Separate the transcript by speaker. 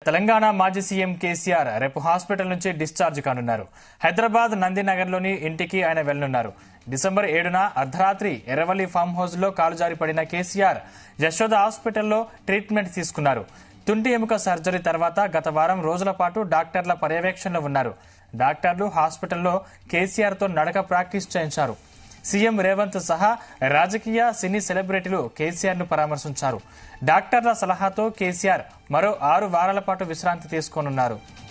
Speaker 1: తెలంగాణ మాజీ సీఎం కేసీఆర్ రేపు హాస్పిటల్ నుంచి డిశ్చార్జ్ కానున్నారు హైదరాబాద్ నందినగర్లోని ఇంటికి ఆయన వెళ్లనున్నారు డిసెంబర్ ఏడున అర్ధరాత్రి ఎర్రవల్లి ఫామ్ హౌస్ లో కాలు జారి పడిన కేసీఆర్ యశోద హాస్పిటల్లో ట్రీట్మెంట్ తీసుకున్నారు తుంటి ఎముక సర్జరీ తర్వాత గత వారం రోజుల పాటు డాక్టర్ల పర్యవేక్షణలో ఉన్నారు డాక్టర్లు హాస్పిటల్లో కేసీఆర్ తో నడక ప్రాక్టీస్ చేయించారు సీఎం రేవంత్ సహా రాజకీయ సినీ సెలబ్రిటీలు కేసీఆర్ ను పరామర్శించారు డాక్టర్ల సలహాతో కేసీఆర్ మరో ఆరు వారాల పాటు విశ్రాంతి తీసుకోనున్నారు